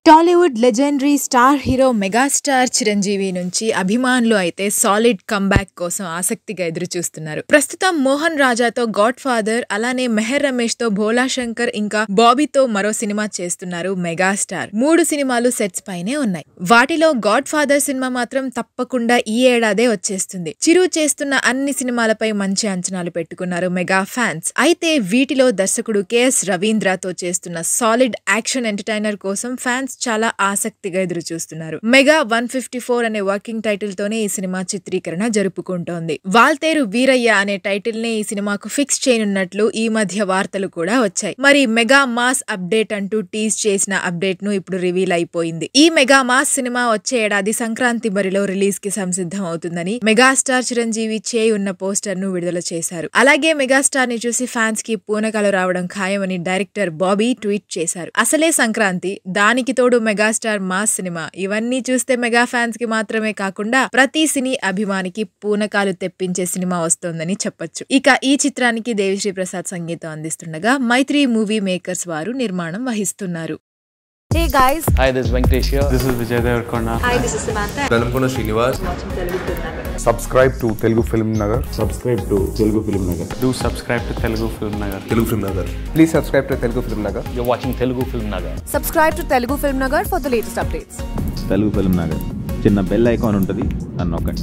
Tollywood legendary star hero megastar Chiranjeevi నుంచి అభిమానులు అయితే సాలిడ్ కంబ్యాక్ కోసం ఆసక్తిగా ఎదురు చూస్తున్నారు ప్రస్తుతం మోహన్ రాజాతో గాడ్ ఫాదర్ అలానే మెహర్ రమేష్ తో భోలా శంకర్ ఇంకా బాబీతో మరో సినిమా చేస్తున్నారు మెగాస్టార్ మూడు సినిమాలు సెట్స్ పైనే ఉన్నాయి వాటిలో గాడ్ ఫాదర్ సినిమా మాత్రం తప్పకుండా ఈ ఏడాదే వచ్చేస్తుంది చిరు చేస్తున్న అన్ని సినిమాలపై మంచి అంచనాలు పెట్టుకున్నారు మెగా ఫ్యాన్స్ అయితే వీటిలో దర్శకుడు కెఎస్ రవీంద్రతో చేస్తున్న సాలిడ్ యాక్షన్ ఎంటర్టైనర్ కోసం ఫ్యాన్స్ చాలా ఆసక్తిగా ఎదురు చూస్తున్నారు మెగా వన్ ఫిఫ్టీ ఫోర్ అనే వర్కింగ్ టైటిల్ తోనే ఈ సినిమా చిత్రీకరణ జరుపుకుంటోంది వాల్తేరు వీరయ్య అనే టైటిల్ నే ఈ సినిమాకు ఫిక్స్ చేయనున్నట్లు ఈ మధ్య వార్తలు కూడా వచ్చాయి మరి మెగా మాస్ అప్డేట్ అంటూ టీజ్ చేసిన అప్డేట్ ను ఇప్పుడు రివీల్ అయిపోయింది ఈ మెగా మాస్ సినిమా వచ్చే ఏడాది సంక్రాంతి బరిలో రిలీజ్ కి సంసిద్ధం అవుతుందని మెగాస్టార్ చిరంజీవి చేయి ఉన్న పోస్టర్ ను విడుదల చేశారు అలాగే మెగాస్టార్ ని చూసి ఫ్యాన్స్ కి పూనకాలు రావడం ఖాయమని డైరెక్టర్ బాబీ ట్వీట్ చేశారు అసలే సంక్రాంతి దానికి తోడు మెగాస్టార్ మాస్ సినిమా ఇవన్నీ చూస్తే మెగా ఫ్యాన్స్ కి మాత్రమే కాకుండా ప్రతి సినీ అభిమానికి పూనకాలు తెప్పించే సినిమా వస్తోందని చెప్పొచ్చు ఇక ఈ చిత్రానికి దేవిశ్రీ ప్రసాద్ సంగీతం అందిస్తుండగా మైత్రి మూవీ మేకర్స్ వారు నిర్మాణం వహిస్తున్నారు Hey guys, Hi, this is Venkatesh here. This is Vijay Devarkonda. hi, this is Samantha. Velankonda Srinivas subscribe to Telugu Film Nagar. subscribe to Telugu Film Nagar. Do subscribe to Telugu Film Nagar. Telugu film Nagar Please subscribe to Telugu Film Nagar. You're watching Telugu Film Nagar. Subscribe to Telugu Film Nagar for the latest updates. Telugu film Nagar చిన్న bell icon ఉంటుంది అని నొక్కండి